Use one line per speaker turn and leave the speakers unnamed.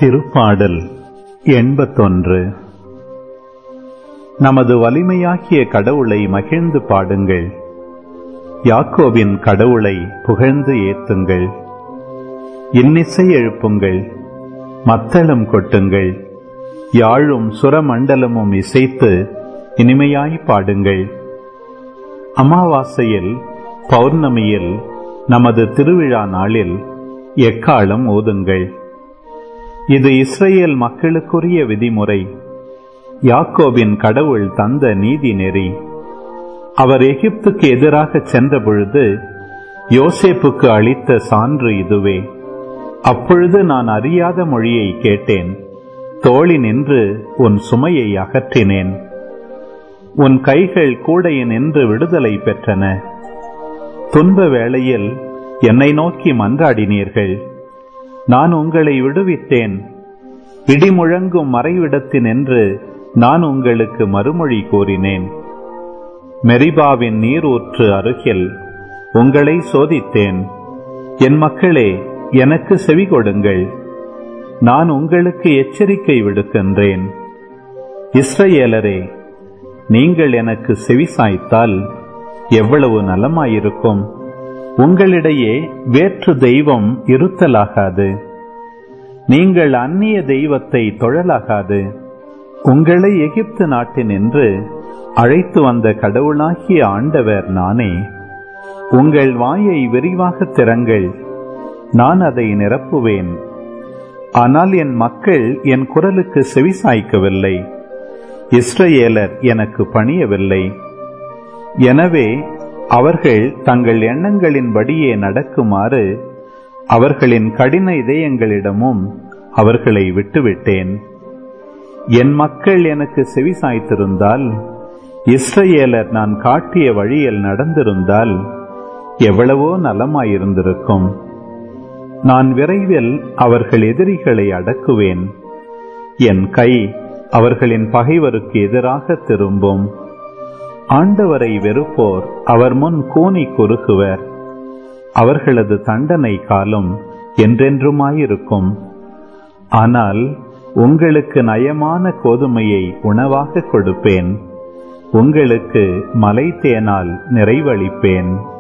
திருப்பாடல் எண்பத்தொன்று நமது வலிமையாகிய கடவுளை மகிழ்ந்து பாடுங்கள் யாக்கோபின் கடவுளை புகழ்ந்து ஏத்துங்கள் இன்னிசை எழுப்புங்கள் மத்தளம் கொட்டுங்கள் யாழும் சுரமண்டலமும் இசைத்து இனிமையாய் பாடுங்கள் அமாவாசையில் பௌர்ணமியில் நமது திருவிழா நாளில் எக்காலம் ஓதுங்கள் இது இஸ்ரேல் மக்களுக்குரிய விதிமுறை யாக்கோபின் கடவுள் தந்த நீதி நெறி அவர் எகிப்துக்கு எதிராக சென்ற பொழுது யோசேப்புக்கு அளித்த சான்று இதுவே அப்பொழுது நான் அறியாத மொழியை கேட்டேன் தோழி நின்று உன் சுமையை அகற்றினேன் உன் கைகள் கூடையின் நின்று விடுதலை பெற்றன துன்ப வேளையில் என்னை நோக்கி மன்றாடினீர்கள் நான் உங்களை விடுவித்தேன் இடிமுழங்கும் மறைவிடத்தினின்று நான் உங்களுக்கு மறுமொழி கூறினேன் மெரிபாவின் நீரூற்று அருகில் உங்களை சோதித்தேன் என் மக்களே எனக்கு செவி கொடுங்கள் நான் உங்களுக்கு எச்சரிக்கை விடுக்கின்றேன் இஸ்ரேலரே நீங்கள் எனக்கு செவி சாய்த்தால் எவ்வளவு நலமாயிருக்கும் உங்களிடையே வேற்று தெய்வம் இருத்தலாகாது நீங்கள் அந்நிய தெய்வத்தை தொழலாகாது உங்களை எகிப்து நாட்டினின்று அழைத்து வந்த கடவுளாகிய ஆண்டவர் நானே உங்கள் வாயை விரிவாக திறங்கள் நான் அதை நிரப்புவேன் ஆனால் என் மக்கள் என் குரலுக்கு செவிசாய்க்கவில்லை இஸ்ரேலர் எனக்கு பணியவில்லை எனவே அவர்கள் தங்கள் எண்ணங்களின்படியே நடக்குமாறு அவர்களின் கடின இதயங்களிடமும் அவர்களை விட்டுவிட்டேன் என் மக்கள் எனக்கு செவிசாய்த்திருந்தால் இஸ்ரேலர் நான் காட்டிய வழியில் நடந்திருந்தால் எவ்வளவோ நலமாயிருந்திருக்கும் நான் விரைவில் அவர்கள் எதிரிகளை அடக்குவேன் என் கை அவர்களின் பகைவருக்கு எதிராக திரும்பும் ஆண்டவரை வெறுப்போர் அவர் முன் கூனி குறுகுவர் அவர்களது தண்டனை காலம் என்றென்றுமாயிருக்கும் ஆனால் உங்களுக்கு நயமான கோதுமையை உணவாக கொடுப்பேன் உங்களுக்கு மலை தேனால் நிறைவளிப்பேன்